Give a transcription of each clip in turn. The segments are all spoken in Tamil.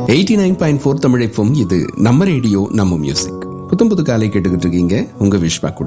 எயிட்டி நைன் பாயிண்ட் ஃபோர் தமிழைப்பும் இது நம்ம ரேடியோ நம்ம மியூசிக் புத்தம் புது காலை கேட்டுக்கிட்டு இருக்கீங்க உங்க விஸ்வா கூட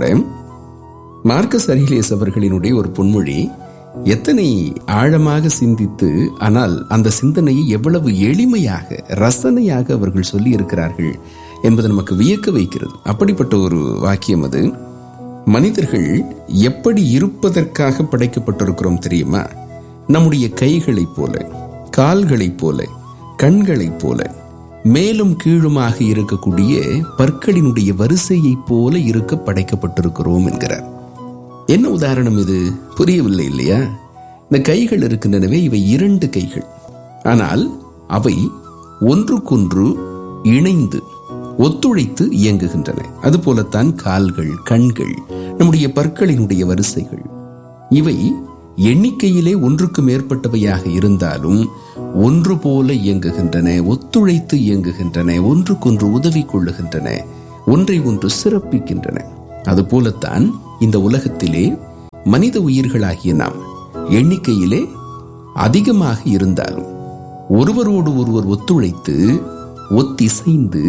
மார்க்கஸ் அரிலேஸ் அவர்களினுடைய ஒரு பொன்மொழி எத்தனை ஆழமாக சிந்தித்து ஆனால் அந்த சிந்தனையை எவ்வளவு எளிமையாக ரசனையாக அவர்கள் சொல்லி இருக்கிறார்கள் என்பது நமக்கு வியக்க வைக்கிறது அப்படிப்பட்ட ஒரு வாக்கியம் அது மனிதர்கள் எப்படி இருப்பதற்காக படைக்கப்பட்டிருக்கிறோம் தெரியுமா நம்முடைய கைகளைப் போல கால்களைப் போல கண்களைப் போல மேலும் கீழுமாக இருக்கக்கூடிய பற்களினுடைய வரிசையைப் போல இருக்க படைக்கப்பட்டிருக்கிறோம் என்கிறார் என்ன உதாரணம் இது புரியவில்லை இல்லையா இந்த கைகள் இருக்கின்றனவே இவை இரண்டு கைகள் ஆனால் அவை ஒன்றுக்கொன்று இணைந்து ஒத்துழைத்து இயங்குகின்றன அதுபோலத்தான் கால்கள் கண்கள் நம்முடைய பற்களினுடைய வரிசைகள் இவை எண்ணிக்கையிலே ஒன்றுக்கு மேற்பட்டவையாக இருந்தாலும் ஒன்று போல இயங்குகின்றன ஒத்துழைத்து இயங்குகின்றன ஒன்றுக்கொன்று உதவி கொள்ளுகின்றன ஒன்றை ஒன்று சிறப்பிக்கின்றன அதுபோலத்தான் இந்த உலகத்திலே மனித உயிர்களாகிய நாம் எண்ணிக்கையிலே அதிகமாக இருந்தாலும் ஒருவரோடு ஒருவர் ஒத்துழைத்து ஒத்திசைந்து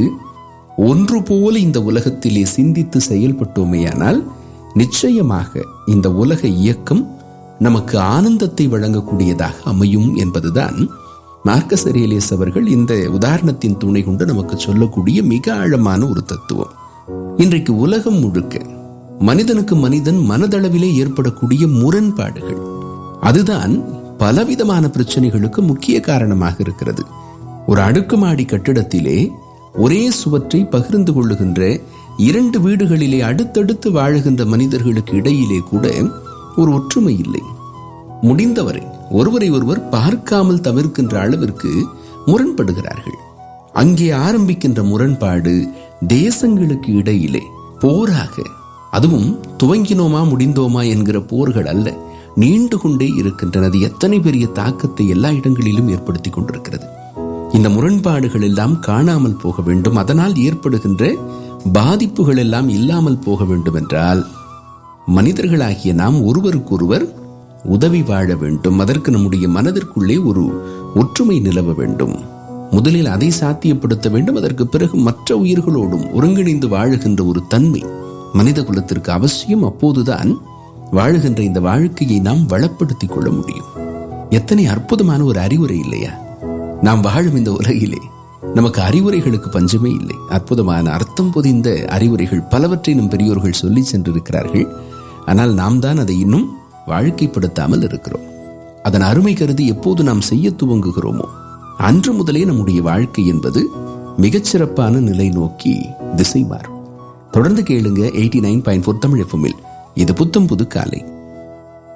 ஒன்று போல இந்த உலகத்திலே சிந்தித்து செயல்பட்டோமேயானால் நிச்சயமாக இந்த உலக இயக்கம் நமக்கு ஆனந்தத்தை வழங்கக்கூடியதாக அமையும் என்பதுதான் மார்க்கஸ் அரேலியஸ் அவர்கள் இந்த உதாரணத்தின் துணை கொண்டு நமக்கு சொல்லக்கூடிய மிக ஆழமான ஒரு தத்துவம் இன்றைக்கு உலகம் முழுக்க மனிதனுக்கு மனிதன் மனதளவிலே ஏற்படக்கூடிய முரண்பாடுகள் அதுதான் பலவிதமான பிரச்சனைகளுக்கு முக்கிய காரணமாக இருக்கிறது ஒரு அடுக்குமாடி கட்டிடத்திலே ஒரே சுவற்றை பகிர்ந்து கொள்ளுகின்ற இரண்டு வீடுகளிலே அடுத்தடுத்து வாழுகின்ற மனிதர்களுக்கு இடையிலே கூட ஒரு ஒற்றுமை இல்லை முடிந்தவரை ஒருவரை ஒருவர் பார்க்காமல் தவிர்க்கின்ற அளவிற்கு முரண்படுகிறார்கள் அங்கே ஆரம்பிக்கின்ற முரண்பாடு தேசங்களுக்கு இடையிலே போராக அதுவும் துவங்கினோமா முடிந்தோமா என்கிற போர்கள் அல்ல நீண்டு கொண்டே இருக்கின்றன அது எத்தனை பெரிய தாக்கத்தை எல்லா இடங்களிலும் ஏற்படுத்தி கொண்டிருக்கிறது இந்த முரண்பாடுகள் எல்லாம் காணாமல் போக வேண்டும் அதனால் ஏற்படுகின்ற பாதிப்புகள் எல்லாம் இல்லாமல் போக வேண்டும் என்றால் மனிதர்களாகிய நாம் ஒருவருக்கொருவர் உதவி வாழ வேண்டும் அதற்கு நம்முடைய மனதிற்குள்ளே ஒரு ஒற்றுமை நிலவ வேண்டும் முதலில் அதை சாத்தியப்படுத்த வேண்டும் அதற்கு பிறகு மற்ற உயிர்களோடும் ஒருங்கிணைந்து வாழுகின்ற ஒரு தன்மை மனித குலத்திற்கு அவசியம் அப்போதுதான் வாழுகின்ற இந்த வாழ்க்கையை நாம் வளப்படுத்திக் கொள்ள முடியும் எத்தனை அற்புதமான ஒரு அறிவுரை இல்லையா நாம் வாழும் இந்த உலகிலே நமக்கு அறிவுரைகளுக்கு பஞ்சமே இல்லை அற்புதமான அர்த்தம் பொதிந்த அறிவுரைகள் பலவற்றை நம் பெரியோர்கள் சொல்லி சென்றிருக்கிறார்கள் ஆனால் நாம் தான் அதை இன்னும் வாழ்க்கைப்படுத்தாமல் இருக்கிறோம் அதன் அருமை கருதி எப்போது நாம் செய்ய துவங்குகிறோமோ அன்று முதலே நம்முடைய வாழ்க்கை என்பது மிகச்சிறப்பான நிலை நோக்கி திசை மாறும் தொடர்ந்து கேளுங்க eighty nine point four Tamil எஃப்எம்மில் இது புத்தம் புது காலை